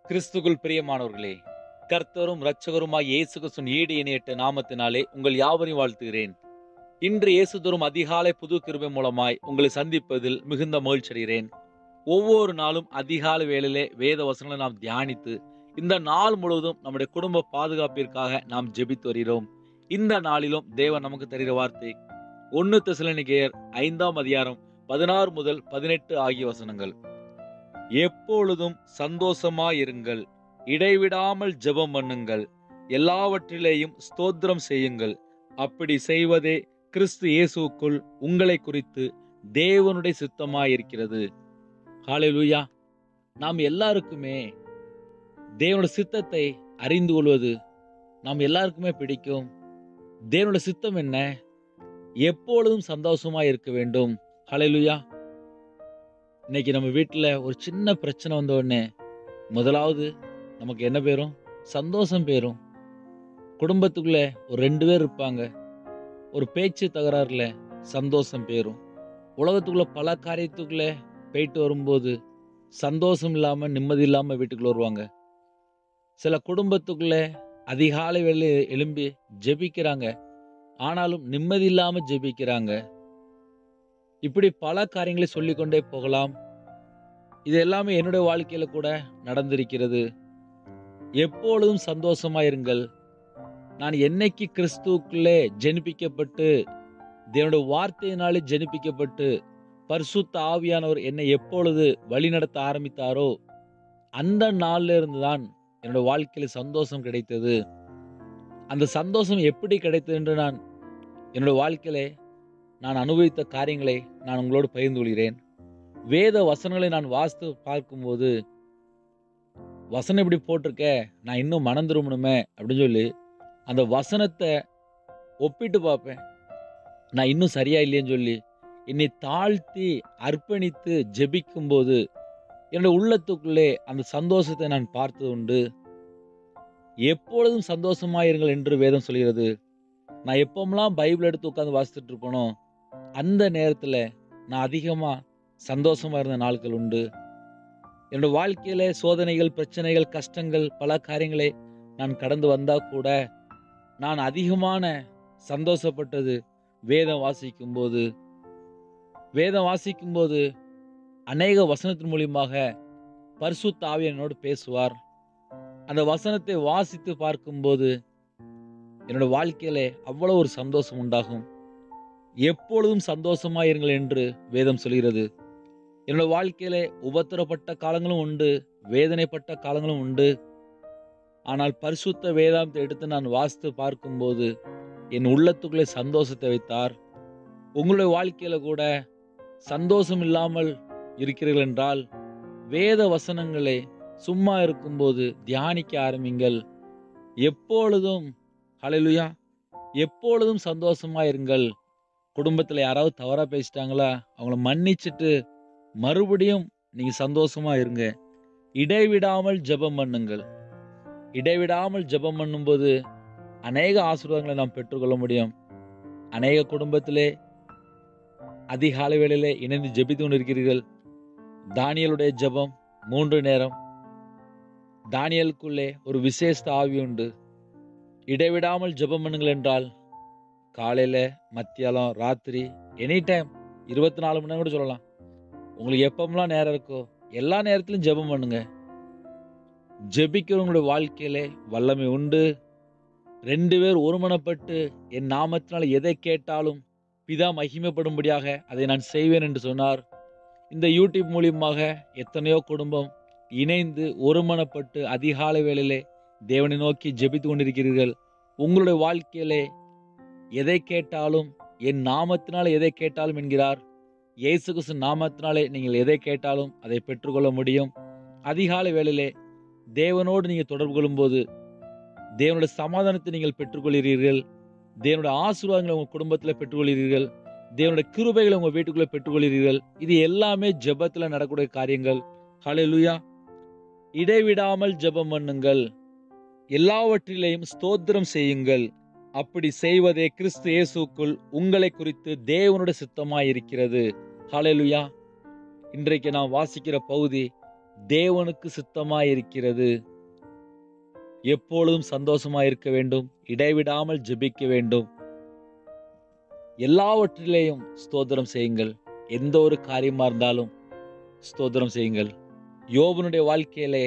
கிறிஸ்துக்குள் பிரியமானவர்களே கர்த்தரும் இரட்சகருமாய் இயேசு கிறிஸ்துவின் ஈடு இணையற்ற நாமத்தினாலே உங்கள் யாவரையும் வாழ்த்துகிறேன் இன்று இயேசு தரும் அதிகாலை புது கிருபை மூலமாய் உங்களை சந்திப்பதில் மிகுந்த மகிழ்ச்சி அடைகிறேன் ஒவ்வொரு நாளும் அதிகாலை வேளையிலே வேத வசனங்களை நாம் தியானித்து இந்த நாள் முழுவதும் நம்முடைய குடும்ப பாதுகாப்பிற்காக நாம் ஜெபித்து வருகிறோம் இந்த நாளிலும் தேவன் நமக்கு தருகிற வார்த்தை ஒன்னு தெசலனிகேயர் ஐந்தாம் அதிகாரம் பதினாறு முதல் பதினெட்டு ஆகிய வசனங்கள் எப்பொழுதும் சந்தோஷமாயிருங்கள் இடைவிடாமல் ஜெபம் பண்ணுங்கள் எல்லாவற்றிலேயும் ஸ்தோத்திரம் செய்யுங்கள் அப்படி செய்வதே கிறிஸ்து இயேசுவுக்குள் உங்களை குறித்து தேவனுடைய சித்தமாயிருக்கிறது ஹalleluya நாம் எல்லாருக்குமே தேவனுடைய சித்தத்தை அறிந்து கொள்வது நாம் எல்லாருக்குமே பிடிக்கும் தேவனுடைய சித்தம் என்ன எப்பொழுதும் சந்தோஷமா இருக்க வேண்டும் ஹalleluya இன்னைக்கு நம்ம வீட்டில் ஒரு சின்ன பிரச்சனை வந்த உடனே முதலாவது நமக்கு என்ன பேரும் சந்தோஷம் பேரும் குடும்பத்துக்குள்ள ஒரு ரெண்டு பேர் இருப்பாங்க ஒரு பேச்சு தகராறுல சந்தோஷம் பேரும் உலகத்துக்குள்ள பல காரியத்துக்குள்ள போயிட்டு வரும்போது சந்தோஷம் இல்லாம நிம்மதி இல்லாம வீட்டுக்குள்ள வருவாங்க சில குடும்பத்துக்குள்ள அதிகாலை வேலை எழும்பி ஜெபிக்கிறாங்க ஆனாலும் நிம்மதி இல்லாம ஜெபிக்கிறாங்க இப்படி பல காரியங்களை சொல்லிக்கொண்டே போகலாம் இது எல்லாமே என்னுடைய வாழ்க்கையில கூட நடந்திருக்கிறது எப்பொழுதும் சந்தோஷமா இருங்கள் நான் என்னைக்கு கிறிஸ்துவுக்குள்ளே ஜெனிப்பிக்கப்பட்டு தேவனுடைய வார்த்தையினாலே ஜெனிப்பிக்கப்பட்டு பரிசுத்த ஆவியானவர் என்னை எப்பொழுது வழிநடத்த ஆரம்பித்தாரோ அந்த நாள்ல இருந்து தான் என்னோட வாழ்க்கையில சந்தோஷம் கிடைத்தது அந்த சந்தோஷம் எப்படி கிடைத்தது என்று நான் என்னோட வாழ்க்கையில நான் அனுபவித்த காரியங்களை நான் உங்களோடு பகிர்ந்து கொள்கிறேன் வேத வசனங்களை நான் வாசித்து பார்க்கும்போது வசனம் இப்படி போட்டிருக்க நான் இன்னும் மனம் திரும்பணுமே அப்படின்னு சொல்லி அந்த வசனத்தை ஒப்பிட்டு பார்ப்பேன் நான் இன்னும் சரியா இல்லையேன்னு சொல்லி என்னை தாழ்த்தி அர்ப்பணித்து ஜெபிக்கும்போது என்னோட உள்ளத்துக்குள்ளே அந்த சந்தோஷத்தை நான் பார்த்தது உண்டு எப்பொழுதும் சந்தோஷமாயிருங்கள் என்று வேதம் சொல்கிறது நான் எப்பமெல்லாம் பைபிள் எடுத்து உட்காந்து வாசித்துட்டு இருக்கனோ அந்த நேரத்தில் நான் அதிகமாக சந்தோஷமா இருந்த நாட்கள் உண்டு என்னோட வாழ்க்கையில சோதனைகள் பிரச்சனைகள் கஷ்டங்கள் பல காரியங்களை நான் கடந்து வந்தா கூட நான் அதிகமான சந்தோஷப்பட்டது வேதம் வாசிக்கும் போது வேதம் வாசிக்கும் போது அநேக வசனத்தின் மூலியமாக பரிசுத்த ஆவி என்னோடு பேசுவார் அந்த வசனத்தை வாசித்து பார்க்கும்போது என்னோட வாழ்க்கையில அவ்வளவு ஒரு சந்தோஷம் உண்டாகும் எப்பொழுதும் சந்தோஷமா இருங்கள் என்று வேதம் சொல்கிறது என்னோட வாழ்க்கையில உபத்திரப்பட்ட காலங்களும் உண்டு வேதனைப்பட்ட காலங்களும் உண்டு ஆனால் பரிசுத்த வேதாந்தத்தை எடுத்து நான் வாசித்து பார்க்கும்போது என் உள்ளத்துக்குள்ளே சந்தோஷத்தை வைத்தார் உங்களுடைய வாழ்க்கையில கூட சந்தோஷம் இல்லாமல் இருக்கிறீர்கள் என்றால் வேத வசனங்களை சும்மா இருக்கும்போது தியானிக்க ஆரம்பிங்கள் எப்பொழுதும் ஹalleluya எப்பொழுதும் சந்தோஷமா இருங்கள் குடும்பத்தில் யாராவது தவறா பேசிட்டாங்களா அவங்கள மன்னிச்சிட்டு மறுபடியும் நீங்க சந்தோஷமா இருங்க இடைவிடாமல் ஜெபம் பண்ணுங்கள் இடைவிடாமல் ஜெபம் பண்ணும்போது அநேக ஆசீர்வாதங்களை நாம் பெற்றுக்கொள்ள முடியும் அநேக குடும்பத்திலே அதிகாலை வேளையிலே இணைந்து ஜெபித்து கொண்டிருக்கிறீர்கள் தானியலுடைய ஜெபம் மூன்று நேரம் தானியலுக்குள்ளே ஒரு விசேஷ ஆவி உண்டு இடைவிடாமல் ஜெபம் பண்ணுங்கள் என்றால் காலையில் மத்தியாலம் ராத்திரி எனி டைம் இருபத்தி நாலு மணி நேரம் கூட சொல்லலாம் உங்களுக்கு எப்பமெல்லாம் நேரம் இருக்கோ எல்லா நேரத்திலும் ஜெபம் பண்ணுங்க ஜெபிக்கிறவங்களுடைய வாழ்க்கையிலே வல்லமை உண்டு ரெண்டு பேர் ஒருமனப்பட்டு என் நாமத்தினால் எதை கேட்டாலும் பிதா மகிமைப்படும்படியாக அதை நான் செய்வேன் என்று சொன்னார் இந்த யூடியூப் மூலியமாக எத்தனையோ குடும்பம் இணைந்து ஒருமனப்பட்டு அதிகாலை வேளையிலே தேவனை நோக்கி ஜெபித்து கொண்டிருக்கிறீர்கள் உங்களுடைய வாழ்க்கையிலே எதை கேட்டாலும் என் நாமத்தினால் எதை கேட்டாலும் என்கிறார் இயேசு கிறிஸ்து நாமத்தினாலே நீங்கள் எதை கேட்டாலும் அதை பெற்றுக்கொள்ள முடியும் அதிகாலை வேளையிலே தேவனோடு நீங்கள் தொடர்பு கொள்ளும்போது தேவனுடைய சமாதானத்தை நீங்கள் பெற்றுக்கொள்கிறீர்கள் தேவனுடைய ஆசீர்வாதங்களை உங்கள் குடும்பத்தில் பெற்றுக்கொள்கிறீர்கள் தேவனுடைய கிருபைகளை உங்கள் வீட்டுக்குள்ளே பெற்றுக்கொள்கிறீர்கள் இது எல்லாமே ஜெபத்தில் நடக்கக்கூடிய காரியங்கள் ஹalleluya இடைவிடாமல் ஜெபம் பண்ணுங்கள் எல்லாவற்றிலேயும் ஸ்தோத்திரம் செய்யுங்கள் அப்படி செய்வதே கிறிஸ்து இயேசுக்குள் உங்களை குறித்து தேவனுடைய சித்தமாய் இருக்கிறது ஹalleluya இன்றைக்கு நாம் வாசிக்கிற பகுதி தேவனுக்கு சித்தமாய் இருக்கிறது எப்பொழுதும் சந்தோஷமாய் இருக்க வேண்டும் இடைவிடாமல் ஜெபிக்க வேண்டும் எல்லாவற்றிலேயும் ஸ்தோத்திரம் செய்யுங்கள் எந்த ஒரு காரியமா இருந்தாலும் ஸ்தோத்திரம் செய்யுங்கள் யோபனுடைய வாழ்க்கையிலே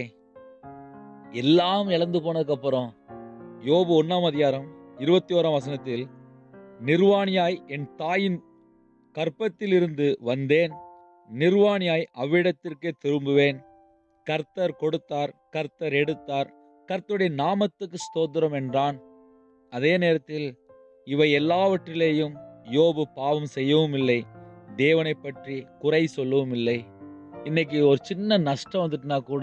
எல்லாம் இழந்து போனதுக்கு அப்புறம் யோபு ஒன்னாம் அதிகாரம் இருபத்தி ஓராம் வசனத்தில் நிர்வாணியாய் என் தாயின் கற்பத்திலிருந்து வந்தேன் நிர்வாணியாய் அவ்விடத்திற்கே திரும்புவேன் கர்த்தர் கொடுத்தார் கர்த்தர் எடுத்தார் கர்த்தருடைய நாமத்துக்கு ஸ்தோத்திரம் என்றான் அதே நேரத்தில் இவை எல்லாவற்றிலேயும் யோபு பாவம் செய்யவும் இல்லை தேவனை பற்றி குறை சொல்லவும் இல்லை இன்னைக்கு ஒரு சின்ன நஷ்டம் வந்துட்டுனா கூட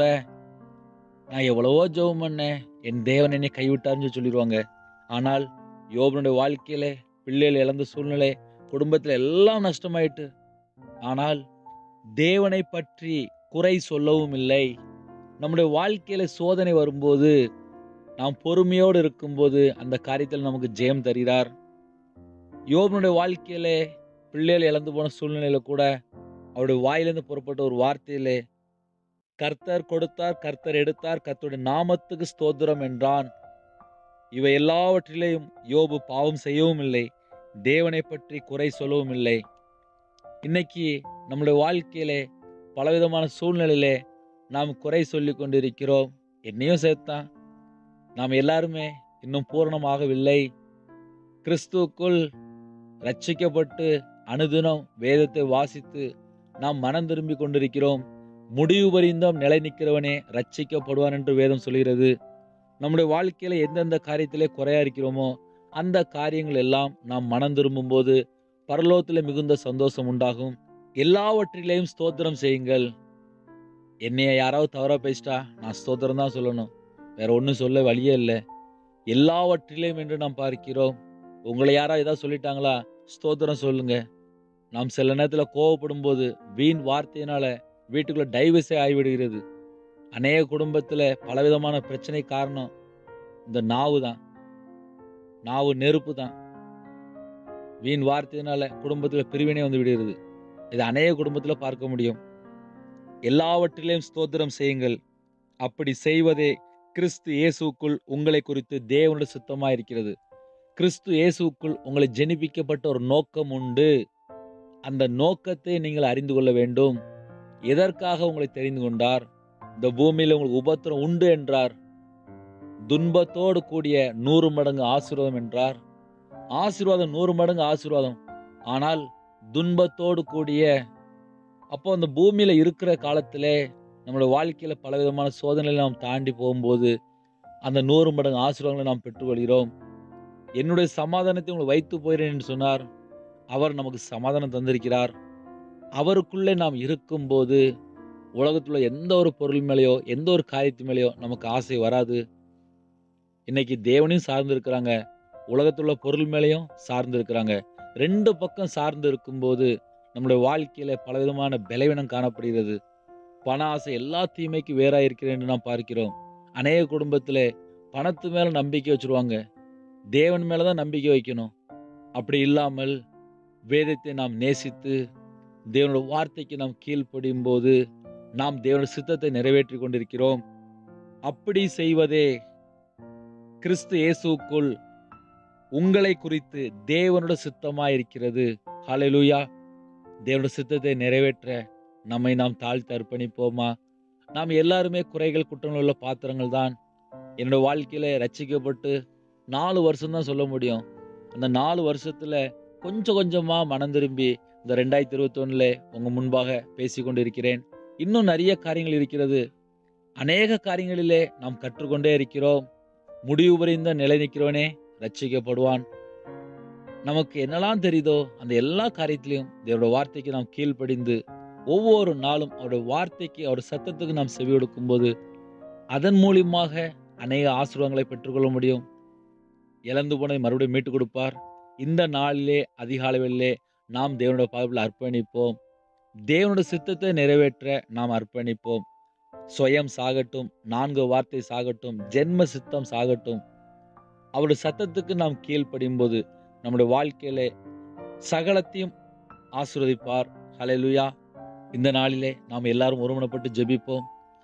நான் எவ்வளவோ ஜெபம் பண்ணேன் என் தேவன் என்னை கைவிட்டார்னு சொல்லிடுவாங்க ஆனால் யோபனுடைய வாழ்க்கையில பிள்ளைகள் இழந்த சூழ்நிலை குடும்பத்தில் எல்லாம் நஷ்டமாயிட்டு ஆனால் தேவனை பற்றி குறை சொல்லவும் இல்லை நம்முடைய வாழ்க்கையில சோதனை வரும்போது நாம் பொறுமையோடு இருக்கும்போது அந்த காரியத்தில் நமக்கு ஜெயம் தருகிறார் யோபனுடைய வாழ்க்கையில பிள்ளைகள் இழந்து போன சூழ்நிலையில கூட அவருடைய வாயிலிருந்து புறப்பட்ட ஒரு வார்த்தையிலே கர்த்தர் கொடுத்தார் கர்த்தர் எடுத்தார் கர்த்தருடைய நாமத்துக்கு ஸ்தோத்திரம் என்றான் இவை எல்லாவற்றிலேயும் யோபு பாவம் செய்யவும் இல்லை தேவனை பற்றி குறை சொல்லவும் இல்லை இன்னைக்கு நம்முடைய வாழ்க்கையிலே பலவிதமான சூழ்நிலையிலே நாம் குறை சொல்லி கொண்டிருக்கிறோம் என்னையும் சேர்த்தான் நாம் எல்லாருமே இன்னும் பூரணமாகவில்லை கிறிஸ்துவுக்குள் ரட்சிக்கப்பட்டு அனுதினம் வேதத்தை வாசித்து நாம் மனம் திரும்பி கொண்டிருக்கிறோம் முடிவு பரிந்தம் நிலை நிற்கிறவனே ரட்சிக்கப்படுவான் என்று வேதம் சொல்கிறது நம்முடைய வாழ்க்கையில எந்தெந்த காரியத்திலே குறையா இருக்கிறோமோ அந்த காரியங்கள் எல்லாம் நாம் மனம் திரும்பும் போது பரலோகத்தில் மிகுந்த சந்தோஷம் உண்டாகும் எல்லாவற்றிலேயும் ஸ்தோத்திரம் செய்யுங்கள் என்னைய யாராவது தவறா பேசிட்டா நான் ஸ்தோத்திரம் தான் சொல்லணும் வேற ஒன்றும் சொல்ல வழியே இல்லை எல்லாவற்றிலேயும் என்று நாம் பார்க்கிறோம் உங்களை யாராவது ஏதாவது சொல்லிட்டாங்களா ஸ்தோத்திரம் சொல்லுங்க நாம் சில நேரத்தில் கோவப்படும் போது வீண் வார்த்தையினால வீட்டுக்குள்ள டைவர்ஸே ஆகிவிடுகிறது அநேக குடும்பத்தில் பலவிதமான பிரச்சனை காரணம் இந்த நாவு தான் நாவு நெருப்பு தான் வீண் வார்த்தையினால குடும்பத்தில் பிரிவினை வந்து விடுகிறது இது அநேக குடும்பத்தில் பார்க்க முடியும் எல்லாவற்றிலையும் ஸ்தோத்திரம் செய்யுங்கள் அப்படி செய்வதே கிறிஸ்து இயேசுக்குள் உங்களை குறித்து தேவனுடைய சுத்தமாக இருக்கிறது கிறிஸ்து இயேசுக்குள் உங்களை ஜெனிப்பிக்கப்பட்ட ஒரு நோக்கம் உண்டு அந்த நோக்கத்தை நீங்கள் அறிந்து கொள்ள வேண்டும் எதற்காக உங்களை தெரிந்து கொண்டார் இந்த பூமியில் உங்களுக்கு உபத்திரம் உண்டு என்றார் துன்பத்தோடு கூடிய நூறு மடங்கு ஆசீர்வாதம் என்றார் ஆசீர்வாதம் நூறு மடங்கு ஆசீர்வாதம் ஆனால் துன்பத்தோடு கூடிய அப்போ அந்த பூமியில இருக்கிற காலத்திலே நம்மளுடைய வாழ்க்கையில பலவிதமான சோதனைகளை நாம் தாண்டி போகும்போது அந்த நூறு மடங்கு ஆசீர்வாதங்களை நாம் பெற்றுக்கொள்கிறோம் என்னுடைய சமாதானத்தை உங்களுக்கு வைத்து போகிறேன் என்று சொன்னார் அவர் நமக்கு சமாதானம் தந்திருக்கிறார் அவருக்குள்ளே நாம் இருக்கும்போது உலகத்தில் உள்ள எந்த ஒரு பொருள் மேலேயோ எந்த ஒரு காரியத்து மேலேயோ நமக்கு ஆசை வராது இன்னைக்கு தேவனையும் சார்ந்து இருக்கிறாங்க உலகத்தில் உள்ள பொருள் மேலேயும் சார்ந்து இருக்கிறாங்க ரெண்டு பக்கம் சார்ந்து இருக்கும்போது நம்முடைய வாழ்க்கையில பலவிதமான பலவீனம் காணப்படுகிறது பண ஆசை எல்லா தீமைக்கு வேறா இருக்கிறேன் என்று நாம் பார்க்கிறோம் அநேக குடும்பத்தில் பணத்து மேல நம்பிக்கை வச்சிருவாங்க தேவன் மேல தான் நம்பிக்கை வைக்கணும் அப்படி இல்லாமல் வேதத்தை நாம் நேசித்து தேவனோட வார்த்தைக்கு நாம் கீழ்ப்படியும் போது நாம் தேவனுடைய சித்தத்தை நிறைவேற்றி கொண்டிருக்கிறோம் அப்படி செய்வதே கிறிஸ்து இயேசுக்குள் உங்களை குறித்து தேவனோட சித்தமாய் இருக்கிறது ஹalleluya தேவனுடைய சித்தத்தை நிறைவேற்ற நம்மை நாம் தாழ்த்தி அர்ப்பணிப்போமா நாம் எல்லாருமே குறைகள் குற்றங்கள் உள்ள பாத்திரங்கள் தான் என்னோட வாழ்க்கையில ரட்சிக்கப்பட்டு நாலு வருஷம் தான் சொல்ல முடியும் அந்த நாலு வருஷத்துல கொஞ்சம் கொஞ்சமா மனம் திரும்பி இந்த ரெண்டாயிரத்தி இருபத்தொன்னுல உங்க முன்பாக பேசி கொண்டிருக்கிறேன் இன்னும் நிறைய காரியங்கள் இருக்கிறது அநேக காரியங்களிலே நாம் கற்றுக்கொண்டே இருக்கிறோம் முடிவு புரிந்த நிலை நிற்கிறவனே ரட்சிக்கப்படுவான் நமக்கு என்னெல்லாம் தெரியுதோ அந்த எல்லா காரியத்திலையும் தேவரோட வார்த்தைக்கு நாம் கீழ்ப்படிந்து ஒவ்வொரு நாளும் அவருடைய வார்த்தைக்கு அவருடைய சத்தத்துக்கு நாம் செவி கொடுக்கும்போது அதன் மூலியமாக அநேக ஆசீர்வாதங்களை பெற்றுக்கொள்ள முடியும் இழந்து போனதை மறுபடியும் மீட்டு கொடுப்பார் இந்த நாளிலே அதிகாலையிலே நாம் தேவனுடைய பாதத்தில் அர்ப்பணிப்போம் தேவனுடைய சித்தத்தை நிறைவேற்ற நாம் அர்ப்பணிப்போம் சுயம் சாகட்டும் நான்கு வார்த்தை சாகட்டும் ஜென்ம சித்தம் சாகட்டும் அவருடைய சத்தத்துக்கு நாம் கீழ்ப்படியும் போது நம்முடைய வாழ்க்கையில சகலத்தையும் ஆசீர்வதிப்பார் ஹalleluya இந்த நாளிலே நாம் எல்லாரும் ஒருமனப்பட்டு ஜெபிப்போம்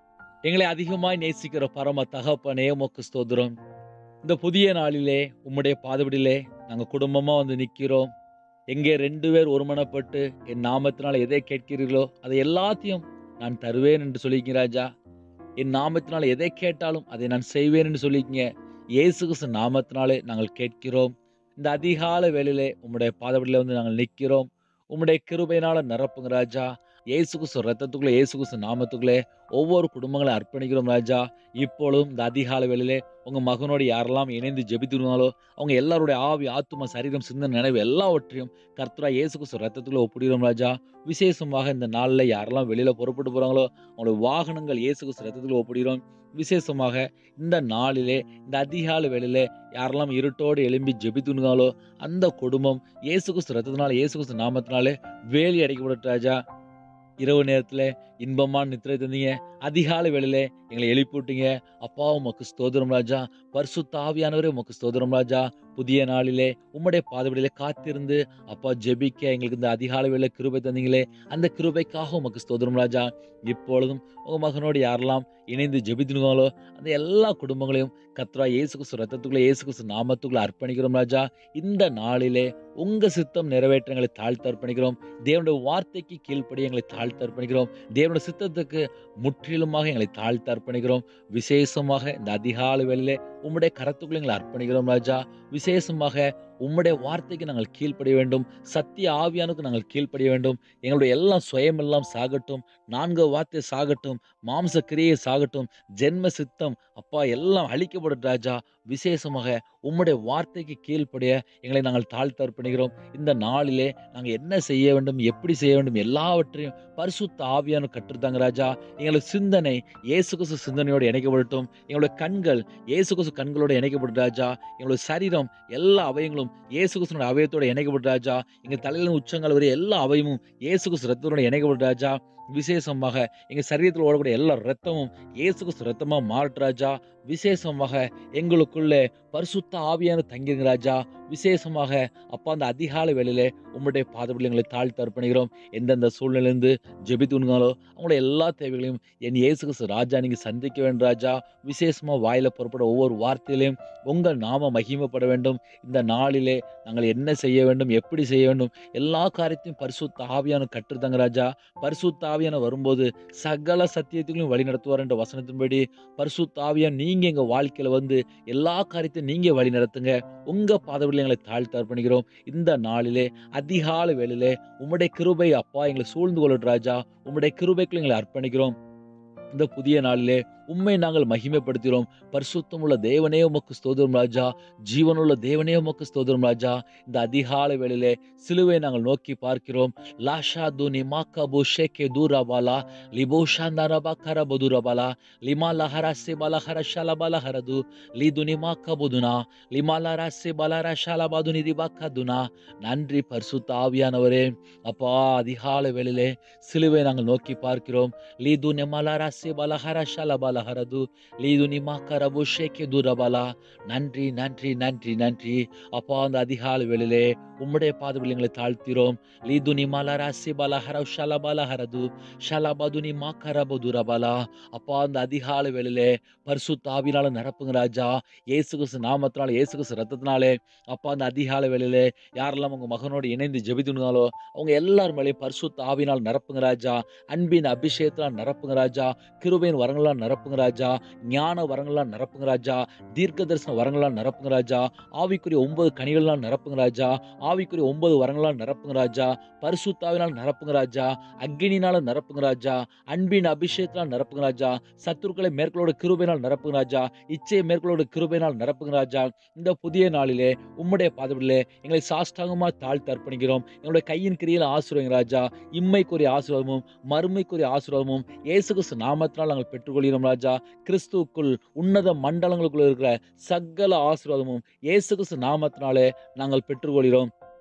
எங்களை அதிகமாய் நேசிக்கிற பரம தகப்பனே உமக்கு ஸ்தோத்திரம் இந்த புதிய நாளிலே உம்முடைய பாதபடியிலே நாங்கள் குடும்பமாக வந்து நிற்கிறோம் எங்கே ரெண்டு பேர் ஒருமனப்பட்டு என் நாமத்தினால் எதை கேட்கிறீர்களோ அதை எல்லாத்தையும் நான் தருவேன் என்று சொல்லிக்கங்க ராஜா என் நாமத்தினால் எதை கேட்டாலும் அதை நான் செய்வேன் என்று சொல்லிக்கங்க இயேசு கிறிஸ்து நாமத்தினாலே நாங்கள் கேட்கிறோம் இந்த அதிகால வேளையிலே உம்முடைய பாதபடியில வந்து நாங்கள் நிற்கிறோம் உம்முடைய கிருபையினால நிரப்புங்க ராஜா இயேசு கிறிஸ்து ரத்தத்துக்குள்ளே இயேசு கிறிஸ்து நாமத்துக்குள்ளே ஒவ்வொரு குடும்பங்களை அர்ப்பணிக்கிறோம் ராஜா இப்பொழுதும் இந்த அதிகால வேளையிலே உங்க மகனோடு யாரெல்லாம் இணைந்து ஜெபித்துருவாங்களோ அவங்க எல்லாருடைய ஆவி ஆத்தும சரீரம் சிந்தனை நினைவு எல்லாவற்றையும் கர்த்தரா இயேசு கிறிஸ்து ரத்தத்துக்குள்ள ஒப்பிடுகிறோம் ராஜா விசேஷமாக இந்த நாளில் யாரெல்லாம் வெளியில புறப்பட்டு போறாங்களோ அவங்களுடைய வாகனங்கள் இயேசு கிறிஸ்து ரத்தத்துக்குள்ள ஒப்பிடுகிறோம் விசேஷமாக இந்த நாளிலே இந்த அதிகால வேளையிலே யாரெல்லாம் இருட்டோடு எழும்பி ஜெபித்துனாலோ அந்த குடும்பம் இயேசு கிறிஸ்து ரத்தத்தினால இயேசு கிறிஸ்து நாமத்தினாலே வேலி அடைக்கப்பட்ட ராஜா இரவு நேரத்தில் இன்பமான நித்திரை தந்தீங்க அதிகாலை வேளையில எங்களை எழுப்பிவிட்டீங்க அப்பா உமக்கு ஸ்தோத்திரம் ராஜா பரிசுத்த ஆவியானவரே உமக்கு ஸ்தோத்திரம் ராஜா புதிய நாளிலே உம்முடைய பாதபடியிலே காத்திருந்து அப்பா ஜெபிக்க எங்களுக்கு இந்த அதிகாலை வேளை கிருபை தந்தீங்களே அந்த கிருபைக்காக உமக்கு ஸ்தோத்திரம் ராஜா இப்பொழுதும் உங்க மகனோடு யாரெல்லாம் இணைந்து ஜெபித்துனாங்களோ அந்த எல்லா குடும்பங்களையும் கத்ரா இயேசு கிறிஸ்து ரத்தத்துக்குள்ள இயேசு கிறிஸ்து நாமத்துக்குள்ள அர்ப்பணிக்கிறோம் ராஜா இந்த நாளிலே உங்க சித்தம் நிறைவேற்ற எங்களை தாழ்த்து அர்ப்பணிக்கிறோம் தேவனுடைய வார்த்தைக்கு கீழ்ப்படி எங்களை தாழ்த்து அர்ப்பணிக்கிறோம் தேவனுடைய சித்தத்துக்கு முற்றிலுமாக எங்களை தாழ்த்து அர்ப்பணிக்கிறோம் விசேஷமாக இந்த அதிகாலை வேளையிலே உம்முடைய கரத்துக்குள்ள எங்களை அர்ப்பணிக்கிறோம் ராஜா விசேஷமாக உம்முடைய வார்த்தைக்கு நாங்கள் கீழ்ப்படிய வேண்டும் சத்திய ஆவியானுக்கு நாங்கள் கீழ்ப்படிய வேண்டும் எங்களுடைய எல்லாம் சுயமெல்லாம் சாகட்டும் நான்கு வார்த்தை சாகட்டும் மாம்ச கிரியை சாகட்டும் ஜென்ம சித்தம் அப்பா எல்லாம் அழிக்கப்படும் ராஜா விசேஷமாக உம்முடைய வார்த்தைக்கு கீழ்ப்படிய எங்களை நாங்கள் தாழ்த்து அர்ப்பணிக்கிறோம் இந்த நாளிலே நாங்கள் என்ன செய்ய வேண்டும் எப்படி செய்ய வேண்டும் எல்லாவற்றையும் பரிசுத்த ஆவியானு கற்றுத்தாங்க ராஜா எங்களுக்கு சிந்தனை இயேசு கிறிஸ்து சிந்தனையோடு இணைக்கப்படட்டும் எங்களுடைய கண்கள் இயேசு கிறிஸ்து கண்களோடு இணைக்கப்படும் ராஜா எங்களுடைய சரீரம் எல்லா அவயங்களும் இயேசு கிறிஸ்துவோட அவயத்தோட இணைக்கப்படும் ராஜா எங்க தலையில உச்சங்கள் வரை எல்லா அவயமும் இயேசு கிறிஸ்து ரத்தத்தோட இணைக்கப்படும் ராஜா விசேஷமாக எங்க சரீரத்தில் ஓடக்கூடிய எல்லா ரத்தமும் இயேசு கிறிஸ்து ரத்தமா மாறட்டு ராஜா விசேஷமாக எங்களுக்குள்ளே பரிசுத்த ஆவியான தங்கிருங்க ராஜா விசேஷமாக அப்பா அந்த அதிகாலை வேளையிலே உம்முடைய பாதபடி எங்களை தாழ்த்து அர்ப்பணிக்கிறோம் எந்தெந்த சூழ்நிலையிலிருந்து ஜெபித்துணுங்களோ அவங்களோட எல்லா தேவைகளையும் என் இயேசு கிறிஸ்து ராஜா நீங்க சந்திக்க வேண்டும் ராஜா விசேஷமா வாயில புறப்பட ஒவ்வொரு வார்த்தையிலையும் உங்கள் நாம மகிமைப்பட வேண்டும் இந்த நாளிலே நாங்கள் என்ன செய்ய வேண்டும் எப்படி செய்ய வேண்டும் எல்லா காரியத்தையும் பரிசுத்த ஆவியான கற்றுத்தாங்க ராஜா பரிசுத்த ஆவியான வரும்போது சகல சத்தியத்திலும் வழி நடத்துவார் என்ற வசனத்தின்படி பரிசுத்த ஆவியான் நீங்க எங்க வாழ்க்கையில வந்து எல்லா காரியத்தையும் நீங்க வழி நடத்துங்க உங்க பாதவழியில் எங்களை தாழ்த்து அர்ப்பணிக்கிறோம் இந்த நாளிலே அதிகாலை வேளையிலே உம்முடைய கிருபை அப்பா எங்களை சூழ்ந்து கொள்ளட்டும் ராஜா உம்முடைய கிருபைக்குள்ள எங்களை அர்ப்பணிக்கிறோம் இந்த புதிய நாளிலே உண்மை நாங்கள் மகிமைப்படுத்துகிறோம் பரிசுத்தமுள்ள தேவனே உமக்கு ஸ்தோத்திரம் ராஜா ஜீவனுள்ள தேவனே உமக்கு ஸ்தோத்திரம் ராஜா இந்த அதிகாலை வேளையிலே சிலுவை நாங்கள் நோக்கி பார்க்கிறோம் லாஷா துனி மாக்கா புஷேகே தூராபாலா லிபோஷாந்தாரபா கரபதுரபாலா லிமா லஹராசே பலஹர ஷலபலஹரது லி துனி மாக்கா புதுனா லிமா லராசே பலர ஷலபாதுனி திபாக்கதுனா நன்றி பரிசுத்த ஆவியானவரே அப்பா அதிகாலை வேளையிலே சிலுவை நாங்கள் நோக்கி பார்க்கிறோம் லீ துனி மலராசே பலஹர ஷலபா லஹரது லீது நிமா கரபு ஷேக்கே துரபலா நன்றி நன்றி நன்றி நன்றி அப்பா அந்த அதிகால வேளையிலே உம்முடைய பாதவில் எங்களை தாழ்த்திரோம் லீது நிமாலா ராசி பல ஹரவ் ஷலபல ஹரது ஷலபது நிமா கரபு துரபலா அப்பா அந்த அதிகால வேளையிலே பரிசு தாவினால நிரப்புங்க ராஜா இயேசு கிறிஸ்து நாமத்தினால இயேசு கிறிஸ்து ரத்தத்தினாலே அப்பா அந்த அதிகால வேளையிலே யாரெல்லாம் உங்க மகனோடு இணைந்து ஜெபித்துனாலோ அவங்க எல்லார் மேலேயும் பரிசு தாவினால் நிரப்புங்க ராஜா அன்பின் அபிஷேகத்தினால் நிரப்புங்க ராஜா கிருபையின் வரங்களால் நிரப்புங்க ராஜா ஞான வரங்களால் நிரப்புங்க ராஜா தீர்க்க தரிசன வரங்களால் நிரப்புங்க ராஜா ஆவிக்குரிய ஒன்பது கனிகளால் நிரப்புங்க ராஜா ஆவிக்குரிய ஒன்பது வரங்களால் நிரப்புங்க ராஜா பரிசுத்தாவினால் நிரப்புங்க ராஜா அக்னினால நிரப்புங்க ராஜா அன்பின் அபிஷேகத்தினால் நிரப்புங்க ராஜா சத்துருக்களை மேற்களோட கிருபையினால் நிரப்புங்க ராஜா இச்சையை மேற்களோட கிருபையினால் நிரப்புங்க ராஜா இந்த புதிய நாளிலே உம்முடைய பாதவிலே எங்களை சாஷ்டாங்கமா தாழ்த்து அர்ப்பணிக்கிறோம் எங்களுடைய கையின் கிரியில் ஆசீர்வதிங்க ராஜா இம்மைக்குரிய ஆசீர்வாதமும் மறுமைக்குரிய ஆசீர்வாதமும் இயேசு கிறிஸ்து நாமத்தினால் நாங்கள் பெற்றுக்கொள்கிறோம் ராஜா கிறிஸ்துவுக்குள் உன்னத மண்டலங்களுக்குள்ள இருக்கிற சகல ஆசீர்வாதமும் இயேசு கிறிஸ்து நாமத்தினாலே நாங்கள் பெற்றுக்கொள்கிறோம்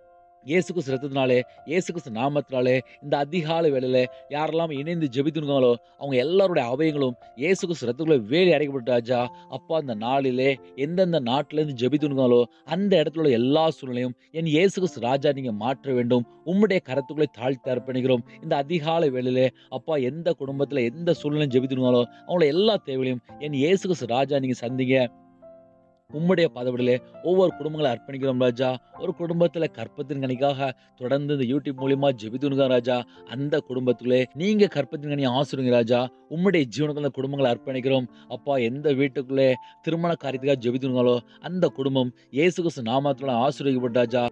இயேசு கிறிஸ்து ரத்தத்தினாலே இயேசு கிறிஸ்து நாமத்தினாலே இந்த அதிகாலை வேளையில யாரெல்லாம் இணைந்து ஜெபித்துருக்காங்களோ அவங்க எல்லாருடைய அவயங்களும் இயேசு கிறிஸ்து ரத்தத்துக்குள்ள வேலி அடைக்கப்பட்டாச்சா அப்பா அந்த நாளிலே எந்தெந்த நாட்டில இருந்து ஜெபித்துருக்காங்களோ அந்த இடத்துல உள்ள எல்லா சூழ்நிலையும் என் இயேசு கிறிஸ்து ராஜா நீங்க மாற்ற வேண்டும் உம்முடைய கரத்துக்குள்ளே தாழ்த்தி அர்ப்பணிக்கிறோம் இந்த அதிகாலை வேளையிலே அப்பா எந்த குடும்பத்துல எந்த சூழ்நிலையும் ஜெபித்துருக்காங்களோ அவங்கள எல்லா தேவையிலையும் என் இயேசு கிறிஸ்து ராஜா நீங்க சந்திங்க உம்முடைய பதவியிலே ஒவ்வொரு குடும்பங்களை அர்ப்பணிக்கிறோம் ராஜா ஒரு குடும்பத்துல கற்பத்தின் கனிக்காக தொடர்ந்து இந்த யூடியூப் மூலியமா ஜெபித்துனுங்க ராஜா அந்த குடும்பத்துக்குள்ளே நீங்க கற்பத்தின் கனி ஆசிருங்க ராஜா உம்முடைய ஜீவனுக்கு அந்த குடும்பங்களை அர்ப்பணிக்கிறோம் அப்பா எந்த வீட்டுக்குள்ளே திருமண காரியத்துக்காக ஜெபித்துனுங்களோ அந்த குடும்பம் இயேசு கிறிஸ்து நாமத்துல ஆசீர்வதிக்கப்பட்டாச்சா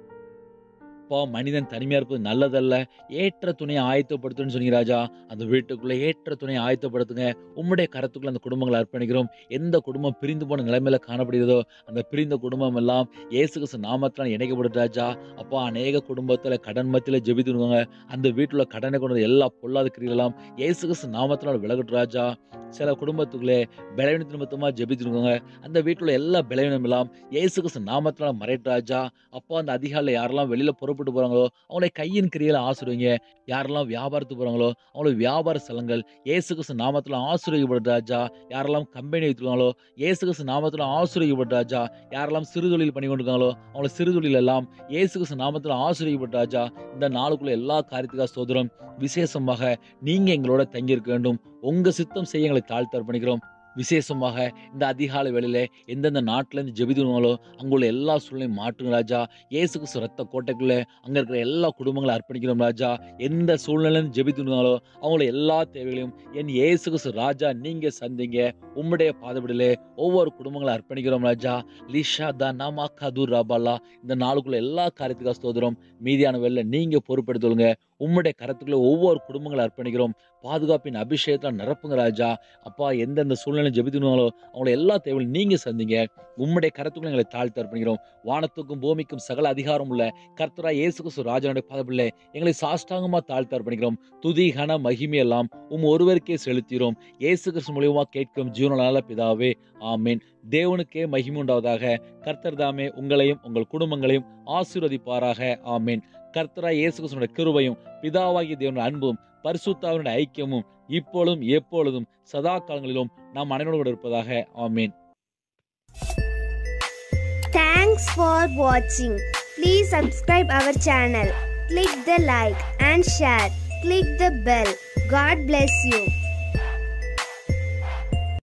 அப்பா மனிதன் தனிமையா இருப்பது நல்லதல்ல ஏற்ற துணையை ஆயத்தப்படுத்துன்னு சொன்னீங்க ராஜா அந்த வீட்டுக்குள்ள ஏற்ற துணையை ஆயத்தப்படுத்துங்க உம்முடைய கரத்துக்குள்ள அந்த குடும்பங்களை அர்ப்பணிக்கிறோம் எந்த குடும்பம் பிரிந்து போன நிலைமையில காணப்படுகிறதோ அந்த பிரிந்த குடும்பம் எல்லாம் இயேசு கிறிஸ்து நாமத்துல இணைக்கப்படுது ராஜா அப்பா அநேக குடும்பத்துல கடன் மத்தியில ஜெபித்துருவாங்க அந்த வீட்டுல கடனை கொண்டு வந்த எல்லா பொல்லாத கிரியெல்லாம் இயேசு கிறிஸ்து நாமத்தினால விலகட்டு ராஜா சில குடும்பத்துக்குள்ளே பலவீனத்து நிமித்தமா ஜெபித்துருக்காங்க அந்த வீட்டுல எல்லா பலவீனம் எல்லாம் இயேசு கிறிஸ்து நாமத்தினால மறைட்டு ராஜா அப்பா அந்த அதிகாலையில் யாரெல்லாம் வெளியில புறப்பட்டு போறாங்களோ அவங்களை கையின் கிரியில ஆசிரியங்க யாரெல்லாம் வியாபாரத்துக்கு போறாங்களோ அவங்களோட வியாபார ஸ்தலங்கள் இயேசு கிறிஸ்து நாமத்துல ஆசிரியப்பட்ட ராஜா யாரெல்லாம் கம்பெனி வைத்துருக்காங்களோ இயேசு கிறிஸ்து நாமத்துல ஆசிரியப்பட்ட ராஜா யாரெல்லாம் சிறு தொழில் பண்ணி கொண்டிருக்காங்களோ அவங்கள சிறு தொழில் எல்லாம் இயேசு கிறிஸ்து நாமத்துல ஆசிரியப்பட்ட ராஜா இந்த நாளுக்குள்ள எல்லா காரியத்துக்காக சோதரம் விசேஷமாக நீங்க எங்களோட தங்கி இருக்க வேண்டும் உங்க சித்தம் செய்ய எங்களை தாழ்த்து அர்ப்பணிக்கிறோம் விசேஷமாக இந்த அதிகாலை வேளையில எந்தெந்த நாட்டுல இருந்து ஜெபிதுனாலோ அங்குள்ள எல்லா சூழ்நிலையும் மாற்றுங்க ராஜா இயேசு கிறிஸ்து ரத்த கோட்டைக்குள்ள அங்க இருக்கிற எல்லா குடும்பங்களும் அர்ப்பணிக்கிறோம் ராஜா எந்த சூழ்நிலையில இருந்து ஜெபித்துனாலோ அவங்கள எல்லா தேவைகளையும் என் இயேசு கிறிஸ்து ராஜா நீங்க சந்திங்க உம்முடைய பாதபடியிலே ஒவ்வொரு குடும்பங்களும் அர்ப்பணிக்கிறோம் ராஜா லிஷா தா நாமா கதூர் ராபாலா இந்த நாளுக்குள்ள எல்லா காரியத்துக்காக ஸ்தோத்திரம் மீதியான வேலை நீங்க பொறுப்பெடுத்துங்க உம்முடைய கரத்துக்குள்ள ஒவ்வொரு குடும்பங்களை அர்ப்பணிக்கிறோம் பாதுகாப்பின் அபிஷேகத்தில் நிரப்புங்க ராஜா அப்பா எந்தெந்த சூழ்நிலை ஜெபித்துனாலோ அவங்கள எல்லா தேவையும் நீங்க சந்திங்க உம்முடைய கரத்துக்குள்ள எங்களை தாழ்த்து அர்ப்பணிக்கிறோம் வானத்துக்கும் பூமிக்கும் சகல அதிகாரம் உள்ள கர்த்தரா இயேசு கிறிஸ்து ராஜனுடைய பதவில்லை எங்களை சாஷ்டாங்கமா தாழ்த்து அர்ப்பணிக்கிறோம் துதி கன மகிமை எல்லாம் உம் ஒருவருக்கே செலுத்திறோம் இயேசு கிறிஸ்து மூலியமா கேட்கும் ஜீவனால பிதாவே ஆமீன் தேவனுக்கே மகிமை உண்டாவதாக கர்த்தர் தாமே உங்களையும் உங்கள் குடும்பங்களையும் ஆசீர்வதிப்பாராக ஆமீன் கர்த்தரா இயேசு கிறிஸ்துடைய கிருபையும் பிதாவாகிய தேவனுடைய அன்பும் பரிசுத்தாவினுடைய ஐக்கியமும் இப்பொழுதும் எப்பொழுதும் சதா காலங்களிலும் நாம் அனைவரோடு கூட இருப்பதாக ஆமீன் Thanks for watching. Please subscribe our channel. Click the like and share. Click the bell. God bless you.